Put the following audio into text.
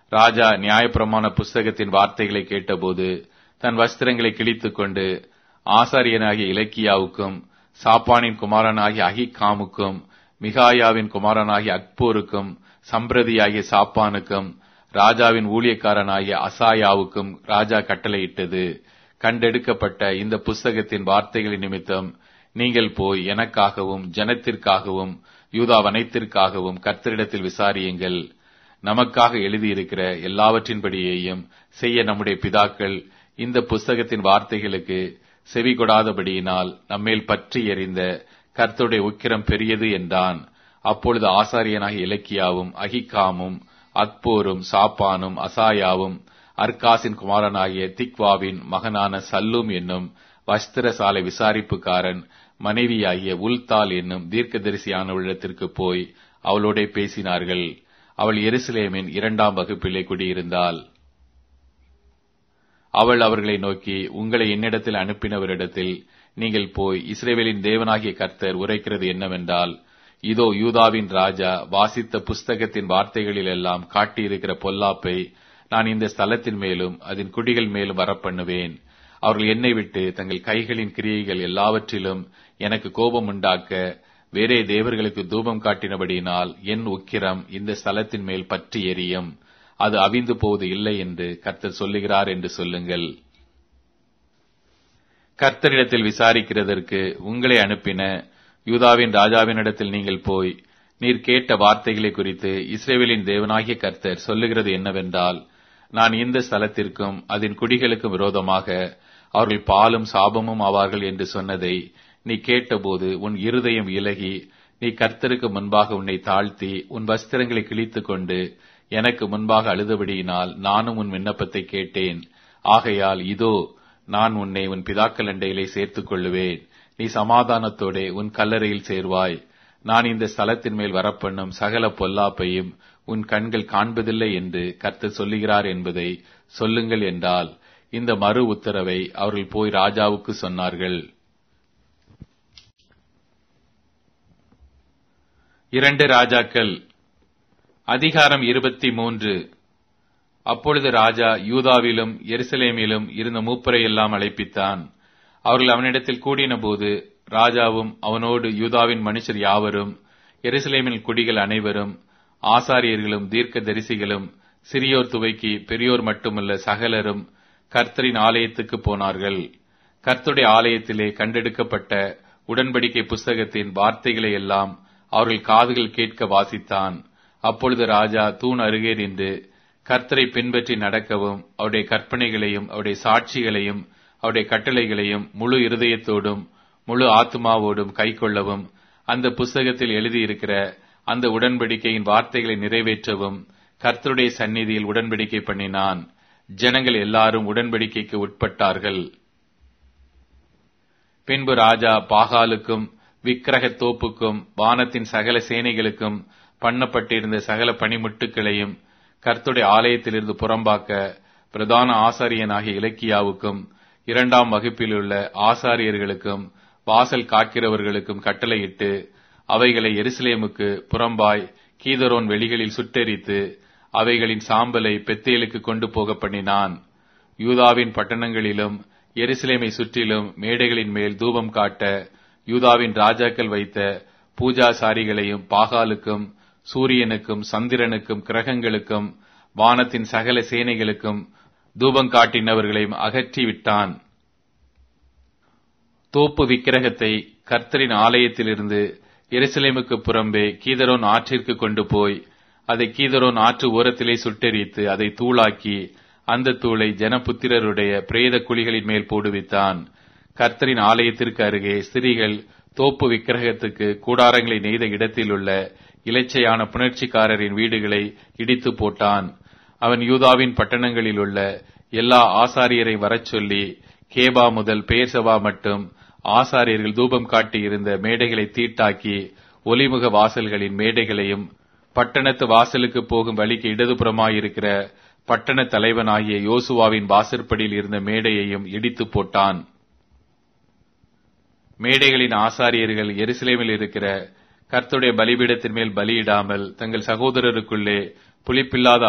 ராஜா நியாயப்பிரமாண புஸ்தகத்தின் வார்த்தைகளை கேட்டபோது தன் வஸ்திரங்களை கிழித்துக் கொண்டு ஆசாரியனாகிய இலக்கியாவுக்கும் சாப்பானின் குமாரனாகிய அகிகாமுக்கும் மிகாயாவின் குமாரனாகிய அக்போருக்கும் சம்பிரதியாகிய சாப்பானுக்கும் ராஜாவின் ஊழியக்காரனாகிய அசாயாவுக்கும் ராஜா கட்டளையிட்டது கண்டெடுக்கப்பட்ட இந்த புஸ்தகத்தின் வார்த்தைகளின் நிமித்தம் நீங்கள் போய் எனக்காகவும் ஜனத்திற்காகவும் யூதா வனைத்திற்காகவும் கர்த்தரிடத்தில் விசாரியுங்கள் நமக்காக எழுதியிருக்கிற எல்லாவற்றின்படியேயும் செய்ய நம்முடைய பிதாக்கள் இந்த புஸ்தகத்தின் வார்த்தைகளுக்கு செவி கொடாதபடியினால் நம்மேல் பற்றி எறிந்த கர்த்தருடைய உக்கிரம் பெரியது என்றான் அப்பொழுது ஆசாரியனாகிய இலக்கியாவும் அகிகாமும் அக்போரும் சாப்பானும் அசாயாவும் அர்காசின் குமாரனாகிய திக்வாவின் மகனான சல்லும் என்னும் வஸ்திரசாலை விசாரிப்புக்காரன் மனைவியாகிய உல்தால் என்னும் தீர்க்கதரிசியானவளிடத்திற்கு போய் அவளோட பேசினார்கள் அவள் எருசலேமின் இரண்டாம் வகுப்பிலே குடியிருந்தாள் அவள் அவர்களை நோக்கி உங்களை என்னிடத்தில் அனுப்பினவரிடத்தில் நீங்கள் போய் இஸ்ரேவேலின் தேவனாகிய கர்த்தர் உரைக்கிறது என்னவென்றால் இதோ யூதாவின் ராஜா வாசித்த புஸ்தகத்தின் வார்த்தைகளில் எல்லாம் காட்டியிருக்கிற பொல்லாப்பை நான் இந்த ஸ்தலத்தின் மேலும் அதன் குடிகள் மேலும் வரப்பண்ணுவேன் அவர்கள் என்னை விட்டு தங்கள் கைகளின் கிரியைகள் எல்லாவற்றிலும் எனக்கு கோபம் உண்டாக்க வேறே தேவர்களுக்கு தூபம் காட்டினபடியினால் என் உக்கிரம் இந்த ஸ்தலத்தின் மேல் பற்றி எரியும் அது அவிந்து போவது இல்லை என்று கர்த்தர் சொல்லுகிறார் என்று சொல்லுங்கள் கர்த்தரிடத்தில் விசாரிக்கிறதற்கு உங்களை அனுப்பின யூதாவின் ராஜாவினிடத்தில் நீங்கள் போய் நீர் கேட்ட வார்த்தைகளை குறித்து இஸ்ரேவேலின் தேவனாகிய கர்த்தர் சொல்லுகிறது என்னவென்றால் நான் இந்த ஸ்தலத்திற்கும் அதன் குடிகளுக்கும் விரோதமாக அவர்கள் பாலும் சாபமும் ஆவார்கள் என்று சொன்னதை நீ கேட்டபோது உன் இருதயம் இலகி நீ கர்த்தருக்கு முன்பாக உன்னை தாழ்த்தி உன் வஸ்திரங்களை கிழித்துக் கொண்டு எனக்கு முன்பாக அழுதபடியினால் நானும் உன் விண்ணப்பத்தை கேட்டேன் ஆகையால் இதோ நான் உன்னை உன் பிதாக்கள் அண்டையிலே சேர்த்துக் கொள்ளுவேன் நீ சமாதானத்தோடே உன் கல்லறையில் சேர்வாய் நான் இந்த ஸ்தலத்தின் மேல் வரப்பண்ணும் சகல பொல்லாப்பையும் உன் கண்கள் காண்பதில்லை என்று கர்த்தர் சொல்லுகிறார் என்பதை சொல்லுங்கள் என்றால் இந்த மறு உத்தரவை அவர்கள் போய் ராஜாவுக்கு சொன்னார்கள் இரண்டு ராஜாக்கள் அதிகாரம் இருபத்தி மூன்று அப்பொழுது ராஜா யூதாவிலும் எருசலேமிலும் இருந்த மூப்பரை எல்லாம் அழைப்பித்தான் அவர்கள் அவனிடத்தில் கூடின போது ராஜாவும் அவனோடு யூதாவின் மனுஷர் யாவரும் எருசலேமின் குடிகள் அனைவரும் ஆசாரியர்களும் தீர்க்க தரிசிகளும் சிறியோர் துவைக்கி பெரியோர் மட்டுமல்ல சகலரும் கர்த்தரின் ஆலயத்துக்கு போனார்கள் கர்த்தருடைய ஆலயத்திலே கண்டெடுக்கப்பட்ட உடன்படிக்கை புஸ்தகத்தின் வார்த்தைகளை எல்லாம் அவர்கள் காதுகள் கேட்க வாசித்தான் அப்பொழுது ராஜா தூண் அருகே நின்று கர்த்தரை பின்பற்றி நடக்கவும் அவருடைய கற்பனைகளையும் அவருடைய சாட்சிகளையும் அவருடைய கட்டளைகளையும் முழு இருதயத்தோடும் முழு ஆத்மாவோடும் கைக்கொள்ளவும் அந்த புஸ்தகத்தில் எழுதியிருக்கிற அந்த உடன்படிக்கையின் வார்த்தைகளை நிறைவேற்றவும் கர்த்தருடைய சந்நிதியில் உடன்படிக்கை பண்ணினான் ஜனங்கள் எல்லாரும் உடன்படிக்கைக்கு உட்பட்டார்கள் பின்பு ராஜா பாகாலுக்கும் விக்கிரக தோப்புக்கும் வானத்தின் சகல சேனைகளுக்கும் பண்ணப்பட்டிருந்த சகல பணிமுட்டுகளையும் கர்த்துடைய ஆலயத்திலிருந்து புறம்பாக்க பிரதான ஆசாரியனாகிய இலக்கியாவுக்கும் இரண்டாம் வகுப்பில் உள்ள ஆசாரியர்களுக்கும் வாசல் காக்கிறவர்களுக்கும் கட்டளையிட்டு அவைகளை எருசலேமுக்கு புறம்பாய் கீதரோன் வெளிகளில் சுட்டெரித்து அவைகளின் சாம்பலை பெத்தேலுக்கு கொண்டு போக பண்ணினான் யூதாவின் பட்டணங்களிலும் எருசலேமை சுற்றிலும் மேடைகளின் மேல் தூபம் காட்ட யூதாவின் ராஜாக்கள் வைத்த பூஜாசாரிகளையும் பாகாலுக்கும் சூரியனுக்கும் சந்திரனுக்கும் கிரகங்களுக்கும் வானத்தின் சகல சேனைகளுக்கும் தூபம் காட்டினவர்களையும் அகற்றி விட்டான் தோப்பு விக்கிரகத்தை கர்த்தரின் ஆலயத்திலிருந்து எருசலேமுக்கு புறம்பே கீதரோன் ஆற்றிற்கு கொண்டு போய் அதை கீதரோன் ஆற்று ஓரத்திலே சுட்டெரித்து அதை தூளாக்கி அந்த தூளை ஜனபுத்திரருடைய பிரேத குழிகளின் மேல் போடுவித்தான் கர்த்தரின் ஆலயத்திற்கு அருகே ஸ்திரீகள் தோப்பு விக்கிரகத்துக்கு கூடாரங்களை நெய்த இடத்தில் உள்ள இலச்சையான புணர்ச்சிக்காரரின் வீடுகளை இடித்து போட்டான் அவன் யூதாவின் பட்டணங்களில் உள்ள எல்லா ஆசாரியரை வரச் சொல்லி கேபா முதல் பேர்சவா மட்டும் ஆசாரியர்கள் தூபம் காட்டி இருந்த மேடைகளை தீட்டாக்கி ஒலிமுக வாசல்களின் மேடைகளையும் பட்டணத்து வாசலுக்கு போகும் வழிக்கு இடதுபுறமாயிருக்கிற பட்டண தலைவனாகிய யோசுவாவின் வாசற்படியில் இருந்த மேடையையும் இடித்து போட்டான் மேடைகளின் ஆசாரியர்கள் எருசலேமில் இருக்கிற கர்த்துடைய பலிபீடத்தின் மேல் பலியிடாமல் தங்கள் சகோதரருக்குள்ளே புளிப்பில்லாத